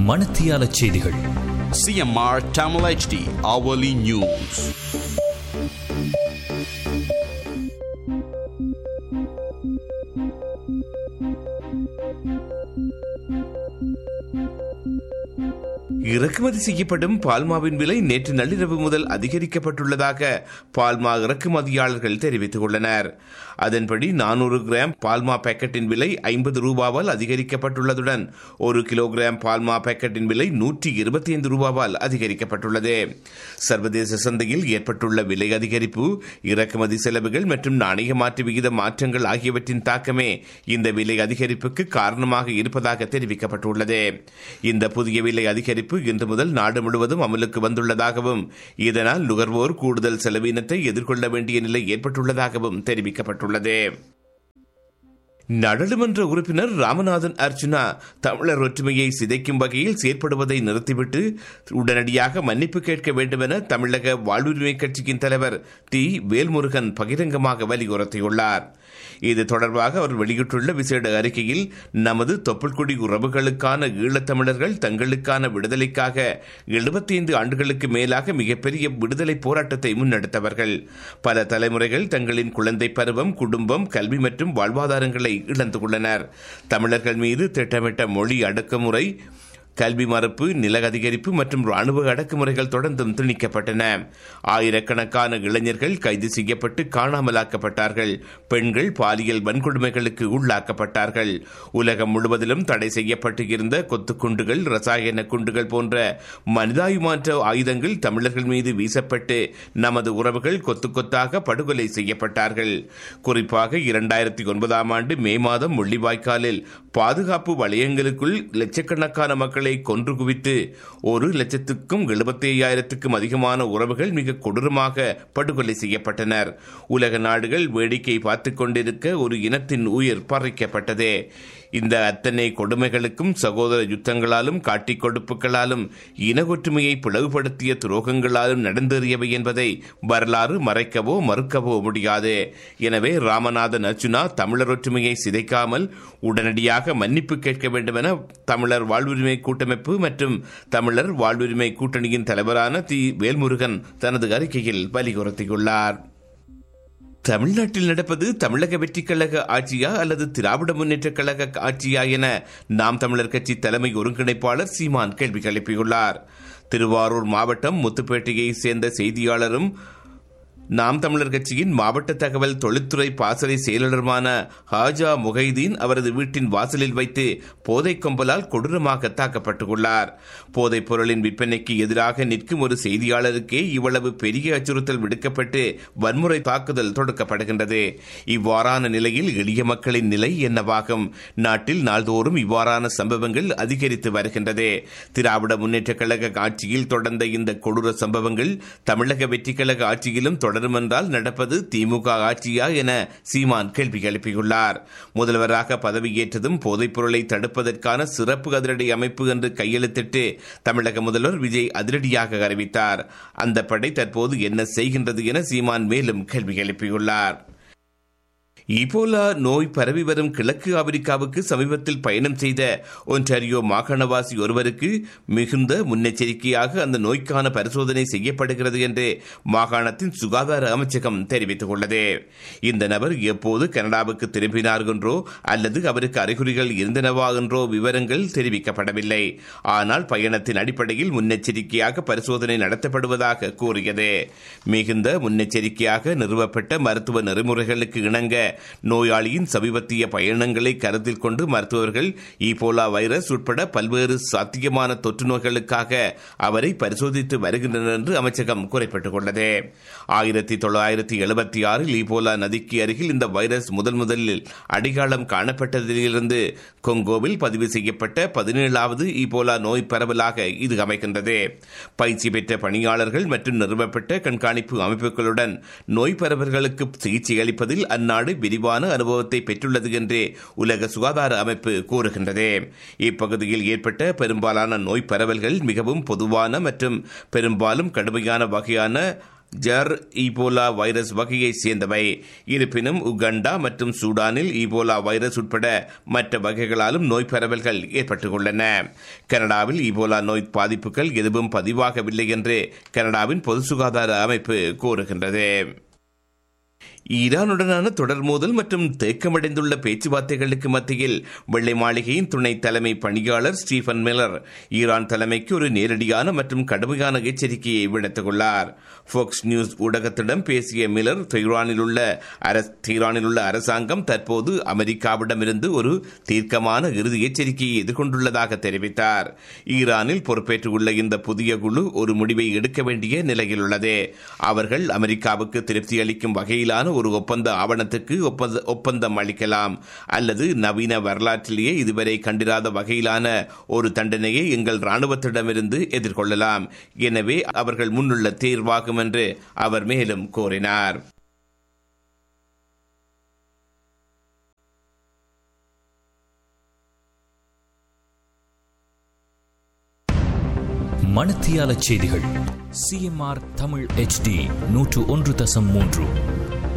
மணத்தியால செய்திகள் CMR Tamil HD hourly news. இறக்குமதி செய்யப்படும் பால்மாவின் விலை நேற்று நள்ளிரவு முதல் அதிகரிக்கப்பட்டுள்ளதாக பால்மா இறக்குமதியாளர்கள் தெரிவித்துள்ளனர் அதன்படி நானூறு கிராம் பால்மா பாக்கெட்டின் விலை ஐம்பது ரூபாவால் அதிகரிக்கப்பட்டுள்ளதுடன் ஒரு கிலோகிராம் பால்மா பாக்கெட்டின் விலை நூற்றி இருபத்தி ஐந்து ரூபாவால் அதிகரிக்கப்பட்டுள்ளது சர்வதேச சந்தையில் ஏற்பட்டுள்ள விலை அதிகரிப்பு இறக்குமதி செலவுகள் மற்றும் நாணய மாற்று விகித மாற்றங்கள் ஆகியவற்றின் தாக்கமே இந்த விலை அதிகரிப்புக்கு காரணமாக இருப்பதாக தெரிவிக்கப்பட்டுள்ளது இந்த புதிய விலை அதிகரிப்பு இன்று முதல் நாடு முழுவதும் அமலுக்கு வந்துள்ளதாகவும் இதனால் நுகர்வோர் கூடுதல் செலவினத்தை எதிர்கொள்ள வேண்டிய நிலை ஏற்பட்டுள்ளதாகவும் தெரிவிக்கப்பட்டுள்ளது நாடாளுமன்ற உறுப்பினர் ராமநாதன் அர்ச்சுனா தமிழர் ஒற்றுமையை சிதைக்கும் வகையில் செயற்படுவதை நிறுத்திவிட்டு உடனடியாக மன்னிப்பு கேட்க வேண்டும் என தமிழக வாழ்வுரிமை கட்சியின் தலைவர் டி வேல்முருகன் பகிரங்கமாக வலியுறுத்தியுள்ளார் இது தொடர்பாக அவர் வெளியிட்டுள்ள விசேட அறிக்கையில் நமது தொப்புள்குடி உறவுகளுக்கான ஈழத்தமிழர்கள் தங்களுக்கான விடுதலைக்காக எழுபத்தைந்து ஆண்டுகளுக்கு மேலாக மிகப்பெரிய விடுதலை போராட்டத்தை முன்னெடுத்தவர்கள் பல தலைமுறைகள் தங்களின் குழந்தை பருவம் குடும்பம் கல்வி மற்றும் வாழ்வாதாரங்களை இழந்துள்ளனர் தமிழர்கள் மீது திட்டமிட்ட மொழி அடக்குமுறை கல்வி மறுப்பு நில அதிகரிப்பு மற்றும் ராணுவ அடக்குமுறைகள் தொடர்ந்தும் திணிக்கப்பட்டன ஆயிரக்கணக்கான இளைஞர்கள் கைது செய்யப்பட்டு காணாமலாக்கப்பட்டார்கள் பெண்கள் பாலியல் வன்கொடுமைகளுக்கு உள்ளாக்கப்பட்டார்கள் உலகம் முழுவதிலும் தடை செய்யப்பட்டு இருந்த கொத்துக்குண்டுகள் ரசாயன குண்டுகள் போன்ற மனிதாயுமாற்ற ஆயுதங்கள் தமிழர்கள் மீது வீசப்பட்டு நமது உறவுகள் கொத்து கொத்தாக படுகொலை செய்யப்பட்டார்கள் குறிப்பாக இரண்டாயிரத்தி ஒன்பதாம் ஆண்டு மே மாதம் முள்ளிவாய்க்காலில் பாதுகாப்பு வளையங்களுக்குள் லட்சக்கணக்கான மக்களை கொன்று குவித்து ஒரு லட்சத்துக்கும் எழுபத்தி ஐயாயிரத்துக்கும் அதிகமான உறவுகள் மிக கொடூரமாக படுகொலை செய்யப்பட்டனர் உலக நாடுகள் வேடிக்கை பார்த்துக் கொண்டிருக்க ஒரு இனத்தின் உயிர் பறிக்கப்பட்டது இந்த அத்தனை கொடுமைகளுக்கும் சகோதர யுத்தங்களாலும் காட்டிக் கொடுப்புகளாலும் இன ஒற்றுமையை பிளவுபடுத்திய துரோகங்களாலும் நடந்தேறியவை என்பதை வரலாறு மறைக்கவோ மறுக்கவோ முடியாது எனவே ராமநாதன் அர்ச்சுனா தமிழர் ஒற்றுமையை சிதைக்காமல் உடனடியாக மன்னிப்பு கேட்க வேண்டும் என தமிழர் வாழ்வுரிமை கூட்டமைப்பு மற்றும் தமிழர் வாழ்வுரிமை கூட்டணியின் தலைவரான தி வேல்முருகன் தனது அறிக்கையில் வலியுறுத்தியுள்ளார் தமிழ்நாட்டில் நடப்பது தமிழக வெற்றிக் கழக ஆட்சியா அல்லது திராவிட முன்னேற்றக் கழக ஆட்சியா என நாம் தமிழர் கட்சி தலைமை ஒருங்கிணைப்பாளர் சீமான் கேள்வி எழுப்பியுள்ளார் திருவாரூர் மாவட்டம் முத்துப்பேட்டையை சேர்ந்த செய்தியாளரும் நாம் தமிழர் கட்சியின் மாவட்ட தகவல் தொழில்துறை பாசறை செயலாளருமான ஹாஜா முகைதீன் அவரது வீட்டின் வாசலில் வைத்து போதைக் கொம்பலால் கொடூரமாக தாக்கப்பட்டுள்ளார் போதைப் பொருளின் விற்பனைக்கு எதிராக நிற்கும் ஒரு செய்தியாளருக்கே இவ்வளவு பெரிய அச்சுறுத்தல் விடுக்கப்பட்டு வன்முறை தாக்குதல் தொடுக்கப்படுகின்றது இவ்வாறான நிலையில் எளிய மக்களின் நிலை என்னவாகும் நாட்டில் நாள்தோறும் இவ்வாறான சம்பவங்கள் அதிகரித்து வருகின்றது திராவிட முன்னேற்றக் கழக ஆட்சியில் தொடர்ந்த இந்த கொடூர சம்பவங்கள் தமிழக வெற்றிக் கழக ஆட்சியிலும் தொடரும் என்றால் நடப்பது திமுக ஆட்சியா என சீமான் கேள்வி எழுப்பியுள்ளார் முதல்வராக பதவியேற்றதும் போதைப் பொருளை தடுப்பதற்கான சிறப்பு அதிரடி அமைப்பு என்று கையெழுத்திட்டு தமிழக முதல்வர் விஜய் அதிரடியாக அறிவித்தார் அந்த படை தற்போது என்ன செய்கின்றது என சீமான் மேலும் கேள்வி எழுப்பியுள்ளார் ஈபோலா நோய் பரவி வரும் கிழக்கு ஆப்பிரிக்காவுக்கு சமீபத்தில் பயணம் செய்த ஒன்டாரியோ மாகாணவாசி ஒருவருக்கு மிகுந்த முன்னெச்சரிக்கையாக அந்த நோய்க்கான பரிசோதனை செய்யப்படுகிறது என்று மாகாணத்தின் சுகாதார அமைச்சகம் தெரிவித்துள்ளது இந்த நபர் எப்போது கனடாவுக்கு திரும்பினார் என்றோ அல்லது அவருக்கு அறிகுறிகள் இருந்தனவா என்றோ விவரங்கள் தெரிவிக்கப்படவில்லை ஆனால் பயணத்தின் அடிப்படையில் முன்னெச்சரிக்கையாக பரிசோதனை நடத்தப்படுவதாக கூறியது மிகுந்த முன்னெச்சரிக்கையாக நிறுவப்பட்ட மருத்துவ நெறிமுறைகளுக்கு இணங்க நோயாளியின் சமீபத்திய பயணங்களை கருத்தில் கொண்டு மருத்துவர்கள் ஈபோலா வைரஸ் உட்பட பல்வேறு சாத்தியமான தொற்று நோய்களுக்காக அவரை பரிசோதித்து வருகின்றனர் என்று அமைச்சகம் குறிப்பிட்டுள்ளது ஆயிரத்தி தொள்ளாயிரத்தி எழுபத்தி ஆறில் ஈபோலா நதிக்கு அருகில் இந்த வைரஸ் முதல் முதலில் அடையாளம் காணப்பட்டதிலிருந்து கொங்கோவில் பதிவு செய்யப்பட்ட பதினேழாவது ஈபோலா நோய் பரவலாக இது அமைகின்றது பயிற்சி பெற்ற பணியாளர்கள் மற்றும் நிறுவப்பட்ட கண்காணிப்பு அமைப்புகளுடன் நோய் பரவல்களுக்கு சிகிச்சை அளிப்பதில் அந்நாடு விரிவான அனுபவத்தை பெற்றுள்ளது என்று உலக சுகாதார அமைப்பு கூறுகின்றது இப்பகுதியில் ஏற்பட்ட பெரும்பாலான நோய் பரவல்கள் மிகவும் பொதுவான மற்றும் பெரும்பாலும் கடுமையான வகையான ஜர் ஈபோலா வைரஸ் வகையைச் சேர்ந்தவை இருப்பினும் உகண்டா மற்றும் சூடானில் ஈபோலா வைரஸ் உட்பட மற்ற வகைகளாலும் நோய் பரவல்கள் ஏற்பட்டுள்ளன கனடாவில் ஈபோலா நோய் பாதிப்புகள் எதுவும் பதிவாகவில்லை என்று கனடாவின் பொது சுகாதார அமைப்பு கூறுகின்றது ஈரானுடனான தொடர் மோதல் மற்றும் தேக்கமடைந்துள்ள பேச்சுவார்த்தைகளுக்கு மத்தியில் வெள்ளை மாளிகையின் துணை தலைமை பணியாளர் ஸ்டீஃபன் மில்லர் ஈரான் தலைமைக்கு ஒரு நேரடியான மற்றும் கடுமையான எச்சரிக்கையை விடுத்துள்ளார் ஃபோக்ஸ் நியூஸ் ஊடகத்திடம் பேசிய மில்லர் தெஹ்ரானில் உள்ள தெஹ்ரானில் உள்ள அரசாங்கம் தற்போது அமெரிக்காவிடமிருந்து ஒரு தீர்க்கமான இறுதி எச்சரிக்கையை எதிர்கொண்டுள்ளதாக தெரிவித்தார் ஈரானில் பொறுப்பேற்றுள்ள இந்த புதிய குழு ஒரு முடிவை எடுக்க வேண்டிய நிலையில் உள்ளது அவர்கள் அமெரிக்காவுக்கு திருப்தி அளிக்கும் வகையிலான ஒரு ஒப்பந்த ஆவணத்துக்கு ஒப்பந்த ஒப்பந்தம் அளிக்கலாம் அல்லது நவீன வரலாற்றிலேயே இதுவரை கண்டிராத வகையிலான ஒரு தண்டனையை எங்கள் ராணுவத்திடமிருந்து எதிர்கொள்ளலாம் எனவே அவர்கள் முன்னுள்ள தேர்வாகும் என்று அவர் மேலும் கூறினார் மணத்தியால செய்திகள் சிஎம்ஆர் தமிழ் ஹெச்டி நூற்று ஒன்று தசம் மூன்று